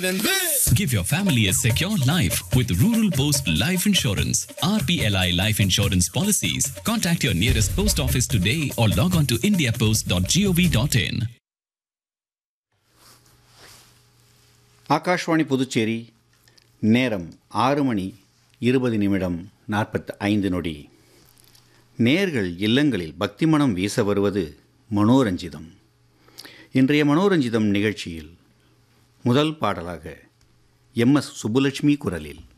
than this. Give your family a secure life with Rural Post Life Insurance. RPLI Life Insurance policies. Contact your nearest post office today or log on to indiapost.gov.in. Akashvani Puducherry நேரம் ஆறு மணி இருபது நிமிடம் நாற்பத்து ஐந்து நொடி நேர்கள் இல்லங்களில் பக்தி மனம் வீச வருவது மனோரஞ்சிதம் இன்றைய மனோரஞ்சிதம் நிகழ்ச்சியில் முதல் பாடலாக எம் எஸ் சுப்புலட்சுமி குரலில்